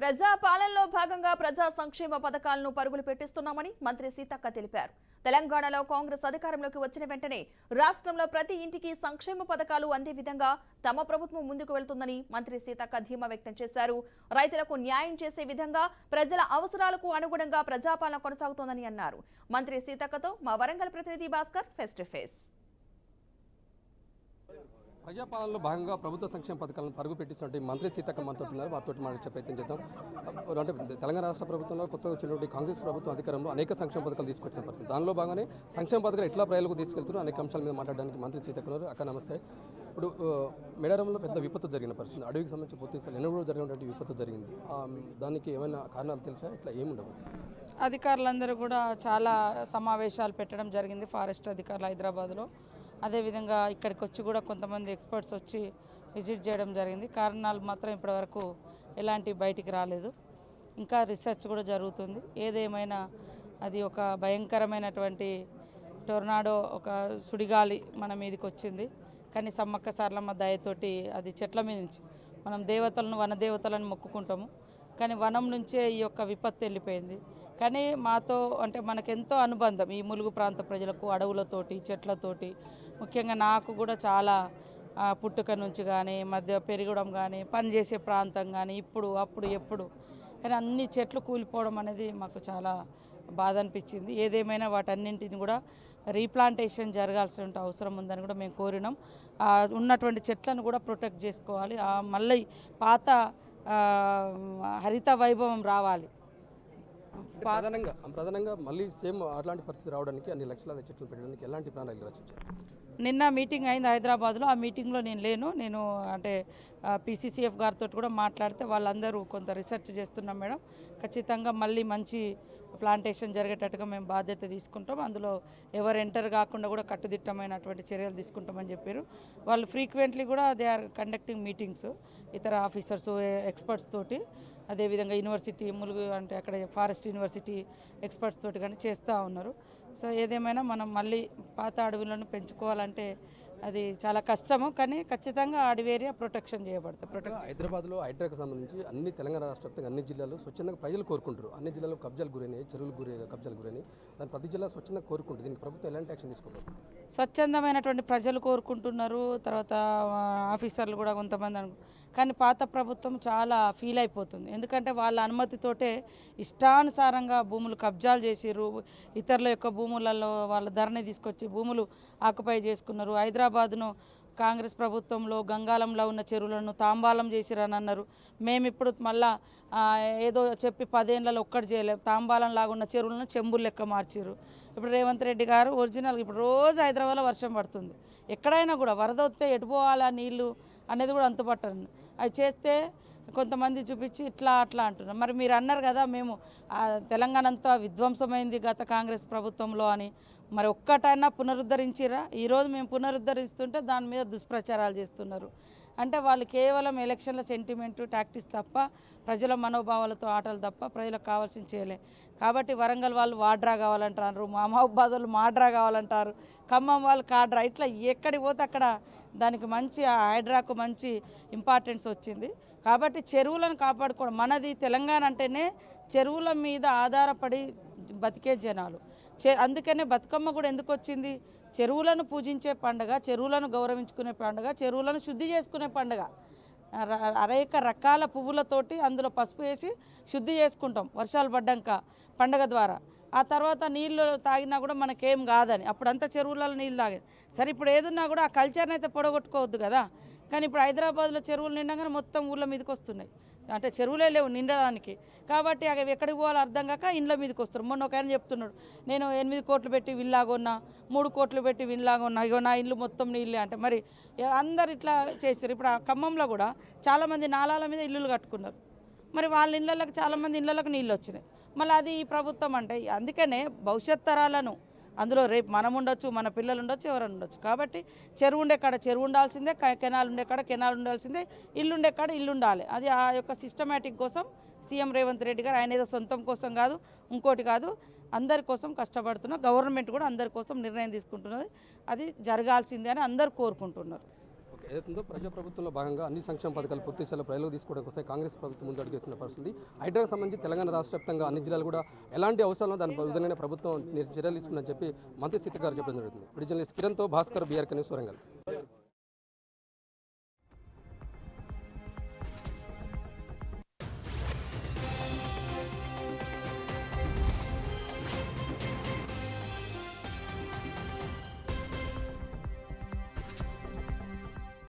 ప్రజా పాలనలో భాగంగా ప్రజా సంక్షేమ పథకాలను పరుగులు పెట్టిస్తున్నామని మంత్రి సీతక్క తెలిపారు తెలంగాణలో కాంగ్రెస్ అధికారంలోకి వచ్చిన వెంటనే రాష్ట్రంలో ప్రతి ఇంటికి సంక్షేమ పథకాలు అందే విధంగా తమ ప్రభుత్వం ముందుకు వెళ్తుందని మంత్రి సీతక్క ధీమా వ్యక్తం చేశారు రైతులకు న్యాయం చేసే విధంగా ప్రజల అవసరాలకు అనుగుణంగా ప్రజాపాలన కొనసాగుతోందని అన్నారు మంత్రి సీతక్కతో మా వరంగల్ ప్రతినిధి భాస్కర్ ఫేస్ టు ఫేస్ ప్రజాపాలనలో భాగంగా ప్రభుత్వ సంక్షేమ పథకాలను పరుగు పెట్టిస్తున్నట్టు మంత్రి సీతక్క మనతో ఉన్నారు వారితో మాట్లాడే ప్రయత్నం చేద్దాం అంటే తెలంగాణ రాష్ట్ర ప్రభుత్వంలో కొత్తగా వచ్చినటువంటి కాంగ్రెస్ ప్రభుత్వం అధికారంలో అనేక సంక్షేమ పథకాలు తీసుకొచ్చిన పడుతుంది దానిలో భాగంగానే సంక్షేమ పథకాలు ఎట్లా ప్రజలకు తీసుకెళ్తున్నారు అనేక అంశాల మీద మాట్లాడడానికి మంత్రి సీతక్క ఉన్నారు అక్క నమస్తే ఇప్పుడు ఆ, మేడారంలో పెద్ద విపత్తు జరిగిన పరిస్థితి అడవికి సంబంధించి పూర్తి స్థాయి ఎన్నో రోజులు జరిగినటువంటి విపత్తు జరిగింది ఆ, దానికి ఏమైనా కారణాలు తెలుసా ఇట్లా ఏముండవు అధికారులందరూ కూడా చాలా సమావేశాలు పెట్టడం జరిగింది ఫారెస్ట్ అధికారులు హైదరాబాద్లో అదేవిధంగా ఇక్కడికి వచ్చి కూడా కొంతమంది ఎక్స్పర్ట్స్ వచ్చి విజిట్ చేయడం జరిగింది కారణాలు మాత్రం ఇప్పటివరకు ఎలాంటి బయటికి రాలేదు ఇంకా రీసెర్చ్ కూడా జరుగుతుంది ఏదేమైనా అది ఒక భయంకరమైనటువంటి టొర్నాడో ఒక సుడిగాలి మన మీదకి వచ్చింది కానీ సమ్మక్క సార్లమ్మ దయతోటి అది చెట్ల మీద నుంచి మనం దేవతలను వనదేవతలను మొక్కుకుంటాము కానీ వనం నుంచే ఈ యొక్క విపత్తు వెళ్ళిపోయింది కానీ మాతో అంటే మనకెంతో అనుబంధం ఈ ములుగు ప్రాంత ప్రజలకు అడవులతోటి చెట్లతోటి ముఖ్యంగా నాకు కూడా చాలా ఆ, పుట్టుక నుంచి కానీ మధ్య పెరగడం కానీ పనిచేసే ప్రాంతం కానీ ఇప్పుడు అప్పుడు ఎప్పుడు కానీ అన్ని చెట్లు కూలిపోవడం అనేది మాకు చాలా బాధ అనిపించింది ఏదేమైనా వాటన్నింటిని కూడా రీప్లాంటేషన్ జరగాల్సిన అవసరం ఉందని కూడా మేము కోరినాం ఆ, ఉన్నటువంటి చెట్లను కూడా ప్రొటెక్ట్ చేసుకోవాలి ఆ మళ్ళీ పాత ఆ, హరిత వైభవం రావాలి అంటే ప్రధానంగా ప్రధానంగా మళ్ళీ సేమ్ అట్లాంటి పరిస్థితి రావడానికి అన్ని లక్షలాది చెట్లు పెట్టడానికి ఎలాంటి ప్రణాళికలు రచించారు నిన్న మీటింగ్ అయింది హైదరాబాద్లో ఆ మీటింగ్లో నేను లేను నేను అంటే పీసీసీఎఫ్ గారితో కూడా మాట్లాడితే వాళ్ళందరూ కొంత రీసెర్చ్ చేస్తున్నాం మేడం ఖచ్చితంగా మళ్ళీ మంచి ప్లాంటేషన్ జరిగేటట్టుగా మేము బాధ్యత తీసుకుంటాం అందులో ఎవరు ఎంటర్ కాకుండా కూడా కట్టుదిట్టమైనటువంటి చర్యలు తీసుకుంటామని చెప్పారు వాళ్ళు ఫ్రీక్వెంట్లీ కూడా దే ఆర్ కండక్టింగ్ మీటింగ్స్ ఇతర ఆఫీసర్స్ ఎక్స్పర్ట్స్ తోటి అదేవిధంగా యూనివర్సిటీ ములుగు అంటే అక్కడ ఫారెస్ట్ యూనివర్సిటీ ఎక్స్పర్ట్స్ తోటి కానీ చేస్తూ ఉన్నారు సో ఏదేమైనా మనం మళ్ళీ పాత అడవులను పెంచుకోవాలంటే అది చాలా కష్టము కానీ ఖచ్చితంగా అడవి ఏరియా ప్రొటెక్షన్ చేయబడుతుంది ప్రొటెక్ట్ హైదరాబాద్లో హైడ్రాకి సంబంధించి అన్ని తెలంగాణ రాష్ట్ర వ్యాప్తంగా అన్ని జిల్లాలు స్వచ్ఛందంగా ప్రజలు కోరుకుంటారు అన్ని జిల్లాలో కబ్జాలు గురైనాయి చెరువులు గురి కబ్జాలు గురైనాయి దాని ప్రతి జిల్లా స్వచ్ఛందంగా కోరుకుంటుంది దీనికి ప్రభుత్వం ఎలాంటి యాక్షన్ తీసుకోవాలి స్వచ్ఛందమైనటువంటి ప్రజలు కోరుకుంటున్నారు తర్వాత ఆ, ఆఫీసర్లు కూడా కొంతమంది అను కానీ పాత ప్రభుత్వం చాలా ఫీల్ అయిపోతుంది ఎందుకంటే వాళ్ళ అనుమతితోటే ఇష్టానుసారంగా భూములు కబ్జాలు చేసిర్రు ఇతరుల యొక్క భూములలో వాళ్ళ ధరని తీసుకొచ్చి భూములు ఆక్యుపై చేసుకున్నారు హైదరాబాద్ను కాంగ్రెస్ ప్రభుత్వంలో గంగాలంలో ఉన్న చెరువులను తాంబాలం చేసిరని అన్నారు మేము ఇప్పుడు మళ్ళా ఆ, ఏదో చెప్పి పదేళ్ళలో ఒక్కటి చేయలేము తాంబాలం లాగా ఉన్న చెరువులను చెంబులు లెక్క మార్చారు ఇప్పుడు రేవంత్ రెడ్డి గారు ఒరిజినల్ ఇప్పుడు రోజు హైదరాబాద్లో వర్షం పడుతుంది ఎక్కడైనా కూడా వరద వస్తే ఎటు పోవాలా నీళ్లు అనేది కూడా అంతుపట్టను అవి చేస్తే కొంతమంది చూపించి ఇట్లా అట్లా అంటున్నారు మరి మీరు అన్నారు కదా మేము ఆ, తెలంగాణ అంతా విధ్వంసమైంది గత కాంగ్రెస్ ప్రభుత్వంలో అని మరి ఒక్కటైనా పునరుద్ధరించిరా ఈరోజు మేము పునరుద్ధరిస్తుంటే దాని మీద దుష్ప్రచారాలు చేస్తున్నారు అంటే వాళ్ళు కేవలం ఎలక్షన్ల సెంటిమెంట్ టాక్టిక్స్ తప్ప ప్రజల మనోభావాలతో ఆటలు తప్ప ప్రజలకు కావాల్సింది చేయలే కాబట్టి వరంగల్ వాళ్ళు వాడ్రా కావాలంటారు మహబాద్ వాళ్ళు మాడ్రా కావాలంటారు ఖమ్మం వాళ్ళు కాడ్రా ఇట్లా ఎక్కడికి పోతే అక్కడ దానికి మంచి ఆ హైడ్రాకు మంచి ఇంపార్టెన్స్ వచ్చింది కాబట్టి చెరువులను కాపాడుకోవడం మనది తెలంగాణ అంటేనే చెరువుల మీద ఆధారపడి బతికే జనాలు చె అందుకనే బతుకమ్మ కూడా ఎందుకు వచ్చింది చెరువులను పూజించే పండుగ చెరువులను గౌరవించుకునే పండుగ చెరువులను శుద్ధి చేసుకునే పండుగ ర- అనేక రకాల పువ్వులతోటి అందులో పసుపు వేసి శుద్ధి చేసుకుంటాం వర్షాలు పడ్డాక పండగ ద్వారా ఆ తర్వాత నీళ్ళు తాగినా కూడా మనకేం కాదని అప్పుడంతా చెరువులలో నీళ్ళు తాగేది సరే ఇప్పుడు ఏదున్నా కూడా ఆ కల్చర్ని అయితే పొడగొట్టుకోవద్దు కదా కానీ ఇప్పుడు హైదరాబాద్లో చెరువులు నిండగానే మొత్తం ఊళ్ళ మీదకి వస్తున్నాయి అంటే చెరువులే లేవు నిండడానికి కాబట్టి అవి ఎక్కడికి పోవాలో అర్థం కాక ఇండ్ల మీదకి వస్తారు మొన్న ఒక ఆయన చెప్తున్నాడు నేను ఎనిమిది కోట్లు పెట్టి విల్లా కొన్నా మూడు కోట్లు పెట్టి విల్లా కొన్నా ఇగో నా ఇల్లు మొత్తం నీళ్ళే అంటే మరి ఎ- అందరు ఇట్లా చేశారు ఇప్పుడు ఆ ఖమ్మంలో కూడా చాలామంది నాలాల మీద ఇల్లులు కట్టుకున్నారు మరి వాళ్ళ ఇళ్ళకి చాలామంది ఇళ్ళకి నీళ్ళు వచ్చినాయి మళ్ళీ అది ఈ ప్రభుత్వం అంటే అందుకనే భవిష్యత్ తరాలను అందులో రేపు మనం ఉండొచ్చు మన పిల్లలు ఉండొచ్చు ఎవరైనా ఉండొచ్చు కాబట్టి చెరువు ఉండే కాడ చెరువు ఉండాల్సిందే క- కెనాల్ ఉండే కాడ కెనాల్ ఉండాల్సిందే ఇల్లు ఉండే కాడ ఇల్లు ఉండాలి అది ఆ యొక్క సిస్టమేటిక్ కోసం సీఎం రేవంత్ రెడ్డి గారు ఆయన ఏదో సొంతం కోసం కాదు ఇంకోటి కాదు అందరి కోసం కష్టపడుతున్న గవర్నమెంట్ కూడా అందరి కోసం నిర్ణయం తీసుకుంటున్నది అది జరగాల్సిందే అని అందరు కోరుకుంటున్నారు ఓకే ఏదైతుందో ప్రజాప్రభుత్వంలో భాగంగా అన్ని సంక్షేమ పథకాలు పూర్తి స్థాయిలో ప్రజలకు తీసుకోవడం కోసం కాంగ్రెస్ ప్రభుత్వం ముందు అడుగుతున్న పరిస్థితి హైడ్రాకు సంబంధించి తెలంగాణ రాష్ట్ర వ్యాప్తంగా అన్ని జిల్లాలు కూడా ఎలాంటి అవసరాలు దాని విధంగానే ప్రభుత్వం చర్యలు తీసుకుందని చెప్పి మంత్రి సీత గారు చెప్పడం జరుగుతుంది ఇప్పుడు జర్నలిస్ట్ కిరణ్తో భాస్కర్ బీఆర్ కనీస్ వరంగల్